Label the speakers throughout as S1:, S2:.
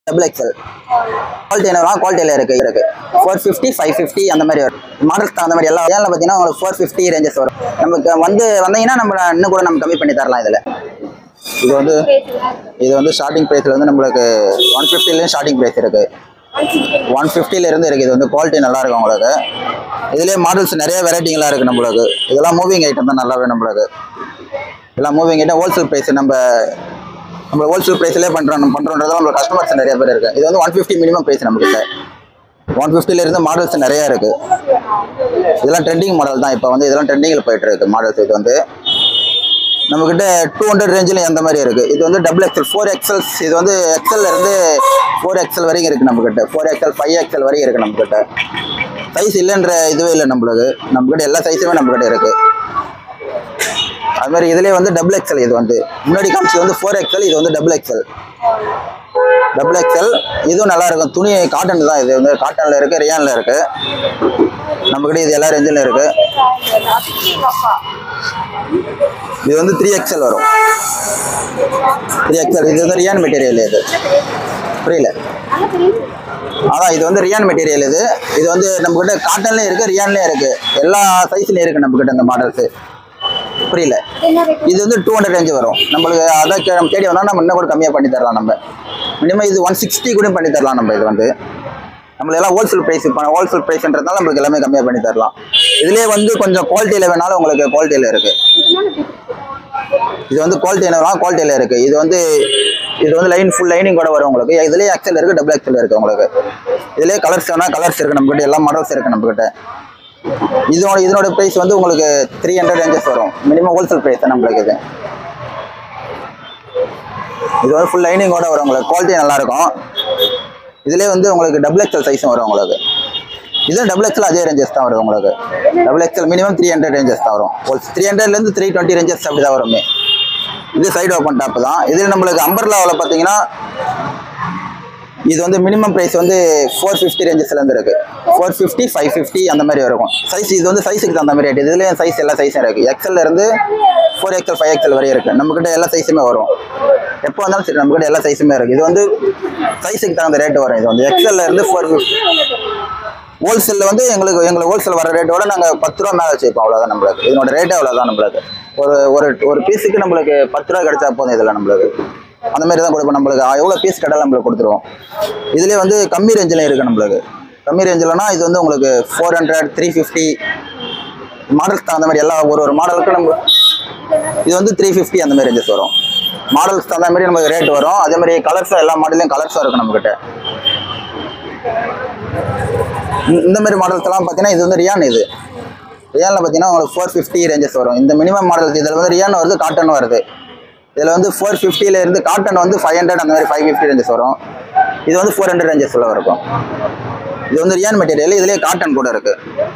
S1: double XL quality என்ன குவாலிட்டியில் இருக்கு இருக்கு ஃபோர் ஃபிஃப்டி ஃபைவ் ஃபிஃப்டி அந்த மாதிரி வரும் மாடல்ஸ் தகுந்த மாதிரி எல்லா ஏனில் பார்த்தீங்கன்னா உங்களுக்கு ஃபோர் ஃபிஃப்டி ரேஞ்சஸ் வரும் நமக்கு வந்து வந்தீங்கன்னா நம்ம இன்னும் கூட நம்ம கம்மி பண்ணி தரலாம் இதில் இது வந்து இது வந்து ஸ்டார்டிங் ப்ரைஸில் வந்து நம்மளுக்கு ஒன் ஃபிஃப்டிலேயும் ஸ்டார்டிங் ப்ரைஸ் இருக்குது ஒன் இருந்து இருக்குது இது வந்து குவாலிட்டி நல்லா இருக்கும் உங்களுக்கு இதுலேயே மாடல்ஸ் நிறைய வெரைட்டிங்களாக இருக்குது நம்மளுக்கு இதெல்லாம் மூவிங் ஐட்டம் தான் நல்லாவே நம்மளுக்கு இதெல்லாம் மூவிங் ஐட்டம் ஹோல்சேல் ப்ரைஸ் நம்ம நம்ம ஹோல்சேல் ப்ரைஸ்லேயே பண்ணுறோம் நம்ம பண்ணுறோன்றதால நம்ம கஸ்டமர்ஸ் நிறைய பேர் இருக்குது இது வந்து ஒன் ஃபிஃப்டி மினிமம் ப்ரைஸ் நம்மக்கிட்ட ஒன் இருந்து மாடல்ஸ் நிறையா இருக்குது இதெல்லாம் ட்ரெண்டிங் மாடல் தான் இப்போ வந்து இதெல்லாம் ட்ரெண்டிங்கில் போயிட்டு இருக்கு மாடல்ஸ் இது வந்து நம்மக்கிட்ட டூ ஹண்ட்ரட் ரேஞ்சில் எந்த மாதிரி இருக்குது இது வந்து டபுள் எக்ஸல் ஃபோர் எக்ஸல்ஸ் இது வந்து எக்ஸல்ல இருந்து ஃபோர் எக்ஸல் வரைக்கும் இருக்குது நம்மக்கிட்ட ஃபோர் எக்ஸல் ஃபைவ் எக்ஸல் வரைக்கும் இருக்குது நம்மக்கிட்ட சைஸ் இல்லைன்ற இதுவே இல்லை நம்மளுக்கு நம்மக்கிட்ட எல்லா சைஸுமே நம்மக்கிட்ட இருக்குது அது மாதிரி இதுலேயே வந்து டபுள் எக்ஸல் இது வந்து முன்னாடி காமிச்சது வந்து ஃபோர் எக்ஸல் இது வந்து டபுள் எக்ஸல் டபுள் எக்ஸல் இதுவும் நல்லா இருக்கும் துணி காட்டன் தான் இது வந்து காட்டனில் இருக்குது ரியானில் இருக்குது நம்மக்கிட்ட இது எல்லா ரேஞ்சிலும் இருக்குது இது வந்து த்ரீ எக்ஸல் வரும் த்ரீ எக்ஸல் இது வந்து ரியான் மெட்டீரியல் இது புரியல அதான் இது வந்து ரியான் மெட்டீரியல் இது இது வந்து நம்மக்கிட்ட காட்டன்லேயும் இருக்குது ரியான்லேயும் இருக்குது எல்லா சைஸ்லேயும் இருக்குது நம்மக்கிட்ட இந்த மாடல்ஸு புரியல இது வந்து டூ ஹண்ட்ரட் ரேஞ்சு வரும் நம்மளுக்கு அதை கே- நம்ம தேடி வந்தால் நம்ம இன்னும் கூட கம்மியாக பண்ணி தரலாம் நம்ம மினிமம் இது ஒன் சிக்ஸ்டி கூட பண்ணி தரலாம் நம்ம இது வந்து நம்மள எல்லாம் ஹோல்சேல் ப்ரைஸ் ஹோல்சேல் ப்ரைஸ்ன்றதால நம்மளுக்கு எல்லாமே கம்மியாக பண்ணி தரலாம் இதுலேயே வந்து கொஞ்சம் குவாலிட்டியில் வேணாலும் உங்களுக்கு குவாலிட்டியில் இருக்குது இது வந்து குவாலிட்டி என்ன குவாலிட்டியில் இருக்குது இது வந்து இது வந்து லைன் ஃபுல் லைனிங் கூட வரும் உங்களுக்கு இதுலேயே எக்ஸல் இருக்குது டபுள் எக்ஸல் இருக்குது உங்களுக்கு இதுலேயே கலர்ஸ் வேணால் கலர்ஸ் இருக்குது நம்மக்கிட்ட எல்லா மாடல்ஸ் இருக்குது நம்மக்கிட்ட இதோட இதனோட ப்ரைஸ் வந்து உங்களுக்கு த்ரீ ஹண்ட்ரட் ரேஞ்சஸ் வரும் மினிமம் ஹோல்சேல் ப்ரைஸ் தான் நம்மளுக்கு இது இது வந்து ஃபுல் லைனிங்கோட வரும் உங்களுக்கு குவாலிட்டி நல்லாயிருக்கும் இதுலேயே வந்து உங்களுக்கு டபுள் எக்ஸல் சைஸும் வரும் உங்களுக்கு இது டபுள் எக்ஸல் அதே ரேஞ்சஸ் தான் வரும் உங்களுக்கு double XL minimum three hundred ranges தான் வரும் ஒரு த்ரீ ஹண்ட்ரட்லேருந்து த்ரீ டுவெண்ட்டி ரேஞ்சஸ் அப்படி தான் வருமே இது சைடு ஓப்பன் டாப் தான் இதில் நம்மளுக்கு அம்பர்லாவில் பார்த்தீங்கன்னா இது வந்து மினிமம் ப்ரைஸ் வந்து ஃபோர் ஃபிஃப்டி ரேஞ்சஸ்லேருந்து இருக்கு ஃபோர் ஃபிஃப்டி ஃபைவ் ஃபிஃப்டி அந்த மாதிரி இருக்கும் சைஸ் இது வந்து சைஸுக்கு தகுந்த மாதிரி ரேட் இதுலேயும் சைஸ் எல்லா சைஸும் இருக்குது எக்ஸல்ல இருந்து ஃபோர் எக்ஸல் ஃபைவ் எக்ஸல் வரையும் இருக்குது நம்மக்கிட்ட எல்லா சைஸுமே வரும் எப்போ வந்தாலும் சரி நம்மக்கிட்ட எல்லா சைஸுமே இருக்குது இது வந்து சைஸுக்கு தகுந்த ரேட் வரும் இது வந்து எக்ஸல்ல இருந்து ஃபோர் ஃபிஃப்டி ஹோல்சேலில் வந்து எங்களுக்கு எங்களுக்கு ஹோல்சேல் வர ரேட்டோட நாங்கள் பத்து ரூபா மேலே வச்சுப்போம் அவ்வளோதான் நம்மளுக்கு இதனோட ரேட்டே அவ்வளோதான் நம்மளுக்கு ஒரு ஒரு ஒரு பீஸுக்கு நம்மளுக்கு பத்து ரூபா கிடைச்சா போதும் இதில் நம்மளுக்கு அந்த மாதிரி தான் கொடுப்போம் நம்மளுக்கு எவ்வளோ பீஸ் கேட்டாலும் நம்மளுக்கு கொடுத்துருவோம் இதுலேயே வந்து கம்மி ரேஞ்சில் இருக்குது நம்மளுக்கு கம்மி ரேஞ்சில்னா இது வந்து உங்களுக்கு four hundred three fifty models தகுந்த மாதிரி எல்லா ஒரு ஒரு மாடலுக்கு நம்ம இது வந்து த்ரீ ஃபிஃப்டி அந்த மாதிரி ரேஞ்சஸ் வரும் மாடல்ஸ் தகுந்த மாதிரி நமக்கு ரேட் வரும் அதே மாதிரி கலர்ஸும் எல்லா மாடல்லையும் கலர்ஸும் இருக்கும் நம்மக்கிட்ட இந்த- இந்த மாதிரி மாடல்ஸ் எல்லாம் பார்த்தீங்கன்னா இது வந்து ரியான் இது ரியானில் பார்த்தீங்கன்னா உங்களுக்கு ஃபோர் ஃபிஃப்டி ரேஞ்சஸ் வரும் இந்த மினிமம் மாடல்ஸ் இதில் வந்து ரியான் வருது காட்டன் வருது இதில் வந்து ஃபோர் ஃபிஃப்டியில் இருந்து காட்டன் வந்து ஃபைவ் ஹண்ட்ரட் அந்த மாதிரி ஃபைவ் ஃபிஃப்டி ரேஞ்சஸ் வரும் இது வந்து ஃபோர் ஹண்ட்ரட் ரேஞ்சஸில் இருக்கும் இது வந்து ரியான் மெட்டீரியல் இதுலேயே காட்டன் கூட இருக்குது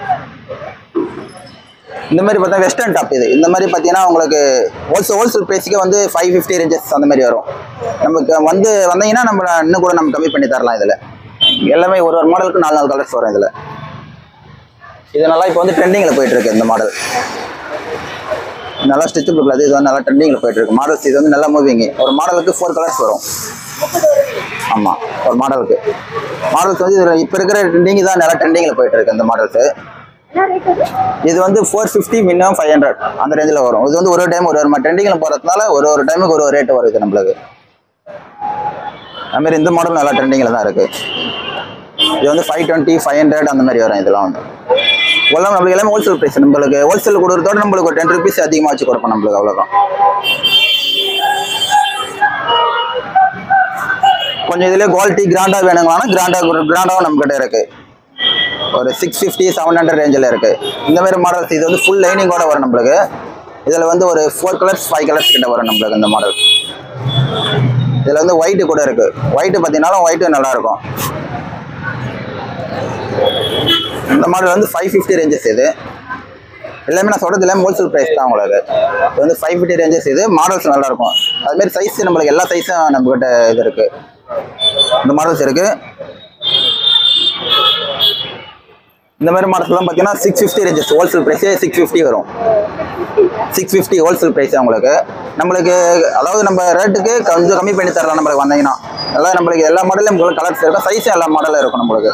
S1: இந்த மாதிரி பார்த்தா வெஸ்டர்ன் டாப் இது இந்த மாதிரி பார்த்தீங்கன்னா உங்களுக்கு ஹோல்சேல் ஹோல்சேல் ப்ரைஸுக்கு வந்து ஃபைவ் ஃபிஃப்டி ரேஞ்சஸ் அந்த மாதிரி வரும் நமக்கு வந்து வந்தீங்கன்னா நம்ம இன்னும் கூட நம்ம கம்மி பண்ணி தரலாம் இதில் எல்லாமே ஒரு ஒரு மாடலுக்கு நாலு நாலு கலர்ஸ் வரும் இதில் இது நல்லா இப்போ வந்து ட்ரெண்டிங்கில் போயிட்டு இருக்கு இந்த மாடல் நல்லா ஸ்டிச்சபிள் அது இது வந்து நல்லா ட்ரெண்டிங்கில் போயிட்டு இருக்கு மாடல்ஸ் இது வந்து நல்லா மூவிங் ஒரு மாடலுக்கு ஃபோர் கலர்ஸ் வரும் ஆமாம் ஒரு மாடலுக்கு மாடல்ஸ் வந்து இது இப்போ இருக்கிற ட்ரெண்டிங் தான் நல்லா ட்ரெண்டிங்கில் போயிட்டு இருக்கு இந்த மாடல்ஸு இது வந்து four fifty minimum five hundred அந்த ரேஞ்சில் வரும் இது வந்து ஒரு ஒரு டைம் ஒரு ஒரு ட்ரெண்டிங்கில் போகிறதுனால ஒரு ஒரு டைமுக்கு ஒரு ஒரு ரேட்டு வருது நம்மளுக்கு அதுமாரி இந்த மாடல் நல்லா ட்ரெண்டிங்கில் தான் இருக்குது இது வந்து ஃபைவ் டுவெண்ட்டி ஃபைவ் ஹண்ட்ரட் அந்த மாதிரி வரும் இதெல்லாம் வந்து எல்லாம் நம்மளுக்கு எல்லாமே ஹோல்சேல் ப்ரைஸ் நம்மளுக்கு ஹோல்சேல் கொடுக்குறதோட நம்மளுக்கு ஒரு டென் ருபீஸ் அதிகமாக வச்சு கொடுப்போம் நம்மளுக்கு அவ்வளோதான் கொஞ்சம் இதிலே குவாலிட்டி கிராண்டாக வேணுங்களானா கிராண்டாக கிராண்டாகவும் நம்மக்கிட்ட இருக்குது ஒரு சிக்ஸ் ஃபிஃப்டி செவன் ஹண்ட்ரட் ரேஞ்சில் இருக்குது இந்த மாதிரி மாடல்ஸ் இது வந்து ஃபுல் லைனிங்கோட வரும் நம்மளுக்கு இதில் வந்து ஒரு ஃபோர் கலர்ஸ் ஃபைவ் கலர்ஸ் கிட்ட வரும் நம்மளுக்கு இந்த மாடல் இதில் வந்து ஒயிட்டு கூட இருக்குது ஒயிட்டு பார்த்தீங்கன்னாலும் ஒயிட்டு நல்லாயிருக்கும் இந்த மாடல் வந்து ஃபைவ் ஃபிஃப்டி ரேஞ்சஸ் இது எல்லாமே நான் சொல்கிறது எல்லாமே ஹோல்சேல் ப்ரைஸ் தான் உங்களுக்கு இது வந்து ஃபைவ் ஃபிஃப்டி ரேஞ்சஸ் இது மாடல்ஸ் நல்லாயிருக்கும் அதுமாரி சைஸ் நம்மளுக்கு எல்லா சைஸும் நம்மக்கிட்ட இது இருக்குது இந்த மாடல்ஸ் இருக்குது இந்த மாதிரி மாடல்ஸ்லாம் பார்த்தீங்கன்னா சிக்ஸ் ஃபிஃப்டி ரேஞ்சஸ் ஹோல்சேல் ப்ரைஸே சிக்ஸ் ஃபிஃப்டி வரும் சிக்ஸ் ஃபிஃப்டி ஹோல்சேல் ப்ரைஸ் உங்களுக்கு நம்மளுக்கு அதாவது நம்ம ரேட்டுக்கு கொஞ்சம் கம்மி பண்ணி தரலாம் நம்மளுக்கு வந்தீங்கன்னா எல்லாம் நம்மளுக்கு எல்லா மாடலும் உங்களுக்கு கலர்ஸ் இருக்கும் சைஸும் எல்லா மாடலும் இருக்கும் நம்மளுக்கு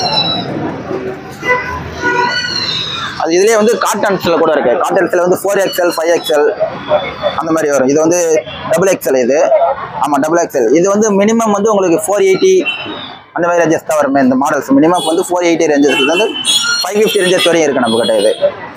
S1: அது இதுலேயே வந்து காட்டன்ஸில் கூட இருக்கு காட்டன்ஸில் வந்து ஃபோர் எக்ஸ்எல் ஃபைவ் எக்ஸ்எல் அந்த மாதிரி வரும் இது வந்து டபுள் எக்ஸ்எல் இது ஆமாம் டபுள் எக்ஸ்எல் இது வந்து மினிமம் வந்து உங்களுக்கு ஃபோர் எயிட்டி அந்த மாதிரி ரேஞ்சஸ் தான் வருமே இந்த மாடல்ஸ் மினிமம் வந்து ஃபோர் எயிட்டி ரேஞ்சஸ் வந்து ஃபைவ் ஃபிஃப்டி ரேஞ்சஸ் வரையும் இருக்கு நம்ம கிட்ட இது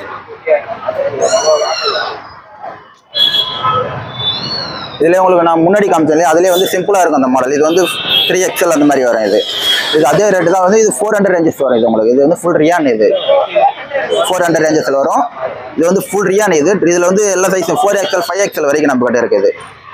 S1: இதுலேயே உங்களுக்கு நான் முன்னாடி காமிச்சேன் அதுலேயே வந்து சிம்பிளாக இருக்கும் அந்த மாடல் இது வந்து த்ரீ எக்ஸ்எல் அந்த மாதிரி வரும் இது இது அதே ரேட்டு தான் வந்து இது ஃபோர் ஹண்ட்ரட் ரேஞ்சஸ் வரும் இது உங்களுக்கு இது வந்து ஃபுல் ரியான் இது ஃபோர் ஹண்ட்ரட் ரேஞ்சஸில் வரும் இது வந்து ஃபுல் ரியான் இது இதில் வந்து எல்லா சைஸும் ஃபோர் எக்ஸ்எல் ஃபைவ் எக்ஸ்எல் வரைக்கும் நம்ம கிட்ட இருக்குது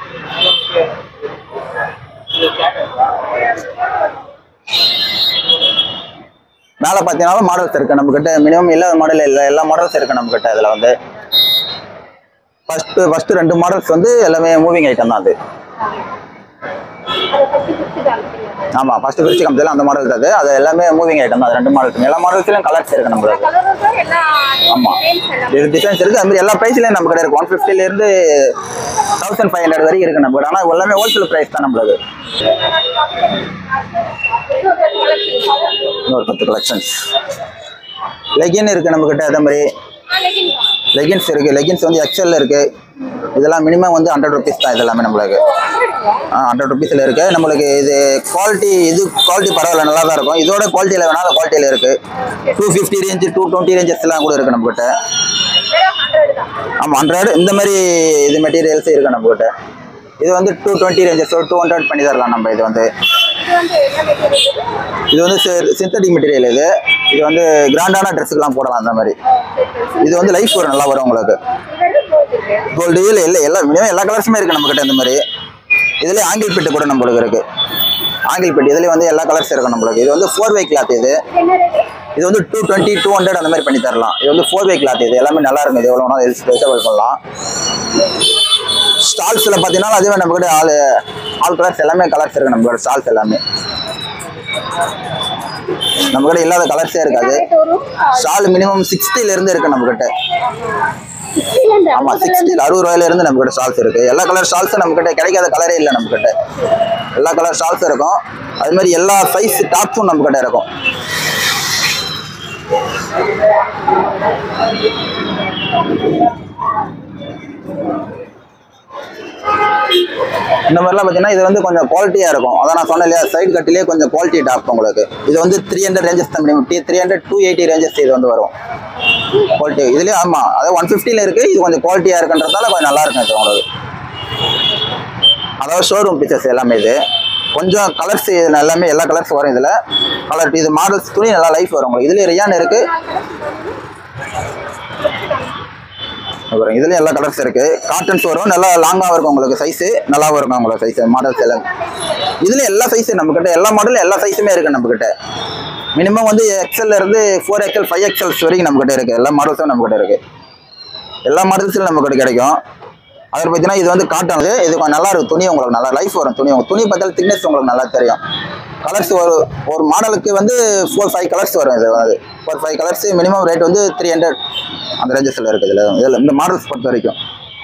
S1: மேலே பார்த்தீங்கன்னா மாடல்ஸ் இருக்கு நம்ம கிட்ட மினிமம் இல்லாத மாடல் இல்லை எல்லா மாடல்ஸ் இருக்கு நம்ம கிட்ட இதில் வந்து ஃபர்ஸ்ட் ஃபர்ஸ்ட் ரெண்டு மாடல்ஸ் வந்து எல்லாமே மூவிங் ஐட்டம் தான் அது ஆமாம் ஃபர்ஸ்ட் பிரிச்சு காமிச்சல அந்த மாடல் அது அது எல்லாமே மூவிங் ஐட்டம் தான் அது ரெண்டு மாடல்ஸ் எல்லா மாடல்ஸ்லையும் கலர்ஸ் இருக்கு நம்மளுக்கு ஆமா இது டிசைன்ஸ் இருக்கு அது மாதிரி எல்லா ப்ரைஸ்லயும் நம்ம கடை இருக்கு ஒன் ஃபிஃப்டில இருந்து தௌசண்ட் ஃபைவ் ஹண்ட்ரட் வரைக்கும் இருக்கு நம்ம ஆனா எல்லாமே ஹோல்சேல் பிரைஸ் தான் நம்மளுக்கு இன்னொரு பத்து கலெக்ஷன்ஸ் லெகின் இருக்கு நம்ம கிட்ட அதே மாதிரி லெகின்ஸ் இருக்கு லெகின்ஸ் வந்து எக்ஸல்ல இருக்கு இதெல்லாம் மினிமம் வந்து ஹண்ட்ரட் ருபீஸ் தான் இதெல்லாமே நம்மளுக்கு ஹண்ட்ரட் ருபீஸில் இருக்கு நம்மளுக்கு இது குவாலிட்டி இது குவாலிட்டி பரவாயில்ல நல்லா தான் இருக்கும் இதோட குவாலிட்டியில் வேணாலும் குவாலிட்டியில் இருக்கு two fifty range two twenty ரேஞ்சஸ்லாம் கூட இருக்கு நம்மகிட்ட ஆமாம் ஹண்ட்ரட் இந்த மாதிரி இது மெட்டீரியல்ஸ் இருக்கு நம்மகிட்ட இது வந்து two twenty ranges two hundred பண்ணி தரலாம் நம்ம இது வந்து இது வந்து சிந்தட்டிக் மெட்டீரியல் இது இது வந்து கிராண்டான ட்ரெஸ்ஸுக்கெல்லாம் போடலாம் அந்த மாதிரி இது வந்து லைஃப் வரும் நல்லா வரும் உங்களுக்கு கோல்டு இல்லை இல்லை எல்லா மினிமம் எல்லா கலர்ஸுமே இருக்கு நம்ம கிட்ட இந்த மாதிரி இதுலேயே ஆங்கிள் பெட்டு கூட நம்மளுக்கு இருக்கு ஆங்கிள் பெட்டு இதுலேயே வந்து எல்லா கலர்ஸ் இருக்கும் நம்மளுக்கு இது வந்து ஃபோர் வே கிளாத் இது இது வந்து டூ டுவெண்ட்டி டூ ஹண்ட்ரட் அந்த மாதிரி பண்ணி தரலாம் இது வந்து ஃபோர் வே கிளாத் இது எல்லாமே நல்லா இருக்கும் இது எவ்வளோ வேணாலும் ஸ்பெஷல் பண்ணலாம் ஸ்டால்ஸில் பார்த்தீங்கன்னா அதுவே நம்ம கிட்ட ஆள் ஆல் கலர்ஸ் எல்லாமே கலர்ஸ் இருக்கு நம்ம கிட்ட ஸ்டால்ஸ் எல்லாமே நம்ம கிட்ட இல்லாத கலர்ஸே இருக்காது ஸ்டால் மினிமம் சிக்ஸ்டில இருந்து இருக்கு நம்ம கிட்ட ஆமா சிக்ஸ்டில அறுபது ரூபாயில இருந்து நம்ம கிட்ட ஸ்டால்ஸ் இருக்கு எல்லா கலர் ஸ்டால்ஸும் நம்ம கிட்ட கிடைக்காத கலரே இல்லை நம்ம கிட்ட எல்லா கலர் ஸ்டால்ஸ் இருக்கும் அது மாதிரி எல்லா சைஸ் டாப்ஸும் நம்ம கிட்ட இருக்கும் இந்த மாதிரிலாம் பார்த்தீங்கன்னா இது வந்து கொஞ்சம் குவாலிட்டியாக இருக்கும் அதான் நான் சொன்னேன் இல்லையா சைடு கட்டிலே கொஞ்சம் குவாலிட்டி டாப் உங்களுக்கு இது வந்து த்ரீ ஹண்ட்ரட் ரேஞ்சஸ் தான் minimum three hundred two eighty ranges இது வந்து வரும் குவாலிட்டி இதுலேயே ஆமாம் அதாவது ஒன் ஃபிஃப்டியில் இருக்குது இது கொஞ்சம் குவாலிட்டியாக இருக்குன்றதால கொஞ்சம் நல்லா இருக்கும் இது உங்களுக்கு அதாவது ஷோரூம் பிக்சர்ஸ் எல்லாமே இது கொஞ்சம் கலர்ஸ் எல்லாமே எல்லா கலர்ஸ் வரும் இதில் கலர் இது மாடல்ஸ் துணி நல்லா லைஃப் வரும் உங்களுக்கு இதுலேயே ரியான் இருக்குது அப்புறம் இதுலயும் எல்லா கலர்ஸ் இருக்கு காட்டன்ஸ் வரும் நல்லா லாங்காக இருக்கும் உங்களுக்கு சைஸ் நல்லாவும் இருக்கும் உங்களுக்கு சைஸ் மாடல்ஸ் எல்லாம் இதுல எல்லா சைஸும் நம்ம கிட்ட எல்லா மாடலும் எல்லா சைஸுமே இருக்கு நம்ம கிட்ட மினிமம் வந்து எக்ஸ்எல்ல இருந்து ஃபோர் எக்ஸ்எல் ஃபைவ் எக்ஸ்எல்ஸ் வரைக்கும் நம்ம கிட்ட இருக்கு எல்லா மாடல்ஸும் நம்ம கிட்ட இருக்கு எல்லா மாடல்ஸும் நம்ம கிட்ட கிடைக்கும் அதில் பார்த்தீங்கன்னா இது வந்து காட்டன் இது இது கொஞ்சம் நல்லா இருக்கும் துணி உங்களுக்கு நல்லா லைஃப் வரும் துணி உங்க துணி பார்த்தாலும் திக்னஸ் உங்களுக்கு நல்லா தெரியும் கலர்ஸ் ஒரு ஒரு மாடலுக்கு வந்து ஃபோர் ஃபைவ் கலர்ஸ் வரும் இது வந்து four five colours minimum rate வந்து த்ரீ ஹண்ட்ரட் அந்த ரேஞ்சஸில் இருக்குது இதில் இதில் இந்த மாடல்ஸ் பொறுத்த வரைக்கும்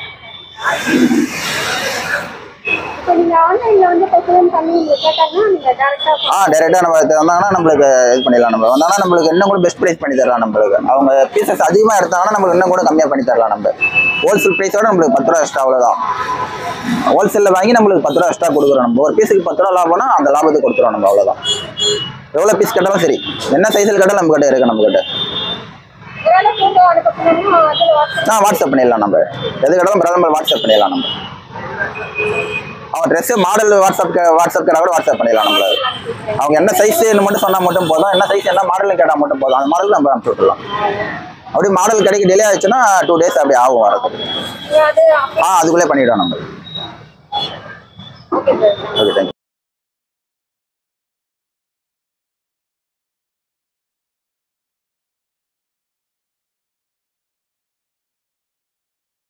S2: இப்போ நீங்க ஆன்லைன்ல வந்து பெர்ஃபார்ம் பண்ணி நீங்க கேட்டாங்கன்னா நீங்க டேரக்டா
S1: ஆ டேரெக்டாக நம்ம வந்தாங்கன்னா நம்மளுக்கு இது பண்ணிடலாம் நம்ம வந்தாங்கன்னா நம்மளுக்கு இன்னும் கூட பெஸ்ட் ப்ரைஸ் பண்ணி தரலாம் நம்மளுக்கு அவங்க பீசஸ் அதிகமாக எடுத்தாங்கன்னா நம்மளுக்கு இன்னும் கூட கம்மியாக பண்ணி தரலாம் நம்ம ஹோல்சேல் ப்ரைஸோட நம்மளுக்கு பத்து ரூபா எக்ஸ்ட்ரா அவ்வளோதான் ஹோல்சேலில் வாங்கி நம்மளுக்கு பத்து ரூபா எக்ஸ்ட்ரா கொடுக்குறோம் நம்ம ஒரு பீஸுக்கு பத்து ரூபா லாபம்னா அந்த லாபத்துக்கு கொடுத்துருவோம் நம்ம அவ்வளோதான் எவ்வளோ பீஸ் கேட்டாலும் சரி என்ன சைஸில் கேட்டாலும் நம்ம கிட்ட இருக்கு நம்ம கிட்ட
S2: ஒருவேளை போட்டோ அனுப்பணும்னா அதுல வாட்ஸ்அப்
S1: ஆ வாட்ஸ்அப் பண்ணிடலாம் நம்ம எது கேட்டாலும் பிரதமர் வாட்ஸ்அப் பண்ணிடலாம் நம்ம அவன் ட்ரெஸ்ஸு மாடல் வாட்ஸ்அப் வாட்ஸ்அப் கேட்டால் கூட வாட்ஸ்அப் பண்ணிடலாம் நம்மள அவங்க என்ன சைஸ்ன்னு மட்டும் சொன்னால் மட்டும் போதும் என்ன சைஸ் என்ன மாடல்னு கேட்டால் மட்டும் போதும் அந்த மாடல் நம்ம அனுப்பிச்சு விட்டுலாம் அப்படி மாடல் கிடைக்க டிலே ஆச்சுன்னா டூ டேஸ் அப்படி ஆகும் வரது
S2: அது
S1: ஆ அதுக்குள்ளே பண்ணிவிடுவோம் நம்ம
S2: ஓகே சார்
S1: ஓகே தேங்க்யூ